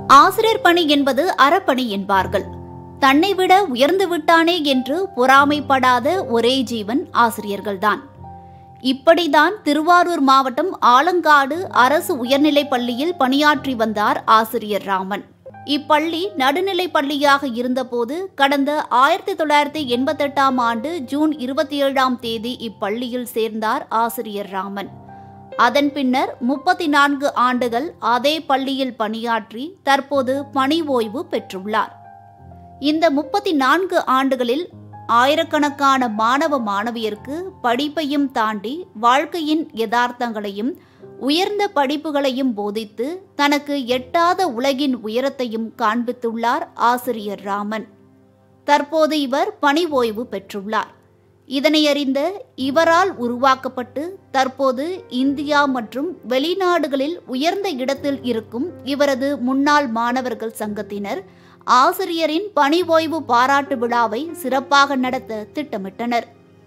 ஆசிரியர் பணி என்பது அறப்பணி என்பார்கள் தன்னை விட உயர்ந்து விட்டானே என்று பொறாமைப்படாத ஒரே ஜீவன் ஆசிரியர்கள்தான் இப்படிதான் திருவாரூர் மாவட்டம் ஆலங்காடு அரசு உயர்நிலைப் பள்ளியில் பணியாற்றி வந்தார் ஆசிரியர் ராமன் இப்பள்ளி நடுநிலைப் பள்ளியாக இருந்தபோது கடந்த ஆயிரத்தி தொள்ளாயிரத்தி எண்பத்தெட்டாம் ஆண்டு ஜூன் இருபத்தி ஏழாம் தேதி இப்பள்ளியில் சேர்ந்தார் ஆசிரியர் ராமன் அதன் பின்னர் முப்பத்தி நான்கு ஆண்டுகள் அதே பள்ளியில் பணியாற்றி தற்போது பணி ஓய்வு பெற்றுள்ளார் இந்த முப்பத்தி நான்கு ஆண்டுகளில் ஆயிரக்கணக்கான மாணவ மாணவியருக்கு படிப்பையும் தாண்டி வாழ்க்கையின் யதார்த்தங்களையும் உயர்ந்த படிப்புகளையும் போதித்து தனக்கு எட்டாத உலகின் உயரத்தையும் காண்பித்துள்ளார் ஆசிரியர் ராமன் தற்போது இவர் பணி ஓய்வு பெற்றுள்ளார் இதனை அறிந்த இவரால் உருவாக்கப்பட்டு தற்போது இந்தியா மற்றும் வெளிநாடுகளில் உயர்ந்த இடத்தில் இருக்கும் இவரது முன்னாள் மாணவர்கள் சங்கத்தினர் ஆசிரியரின் பணி ஓய்வு பாராட்டு விழாவை சிறப்பாக நடத்த திட்டமிட்டனர்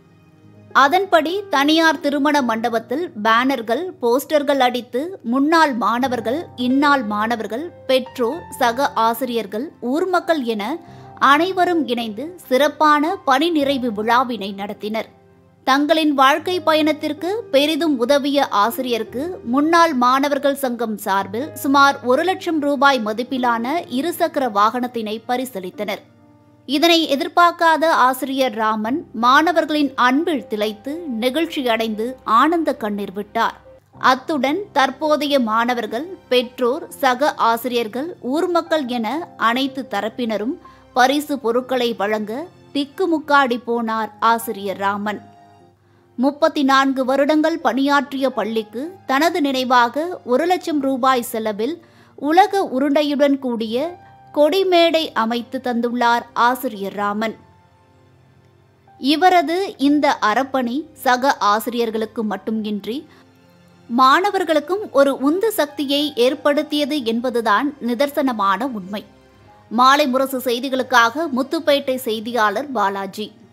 அதன்படி தனியார் திருமண மண்டபத்தில் பேனர்கள் போஸ்டர்கள் அடித்து முன்னாள் மாணவர்கள் இந்நாள் மாணவர்கள் பெற்றோர் சக ஆசிரியர்கள் ஊர் மக்கள் என அனைவரும் இணைந்து சிறப்பான பணி நிறைவு விழாவினை நடத்தினர் தங்களின் வாழ்க்கை பயணத்திற்கு பெரிதும் உதவிய ஆசிரியருக்கு முன்னாள் மாணவர்கள் சங்கம் சார்பில் சுமார் ஒரு லட்சம் ரூபாய் மதிப்பிலான இருசக்கர வாகனத்தினை பரிசளித்தனர் இதனை எதிர்பார்க்காத ஆசிரியர் ராமன் மாணவர்களின் அன்பில் திளைத்து நெகிழ்ச்சியடைந்து ஆனந்த கண்ணீர் விட்டார் அத்துடன் தற்போதைய மாணவர்கள் பெற்றோர் சக ஆசிரியர்கள் ஊர் மக்கள் என அனைத்து தரப்பினரும் பரிசு பொருட்களை வழங்க திக்குமுக்காடி போனார் ஆசிரியர் ராமன் முப்பத்தி நான்கு வருடங்கள் பணியாற்றிய பள்ளிக்கு தனது நினைவாக ஒரு லட்சம் ரூபாய் செலவில் உலக உருண்டையுடன் கூடிய கொடிமேடை அமைத்து தந்துள்ளார் ஆசிரியர் ராமன் இவரது இந்த அறப்பணி சக ஆசிரியர்களுக்கு மட்டுமின்றி மாணவர்களுக்கும் ஒரு உந்து சக்தியை ஏற்படுத்தியது என்பதுதான் நிதர்சனமான உண்மை மாலை முரசு செய்திகளுக்காக முத்துப்பேட்டை செய்தியாளர் பாலாஜி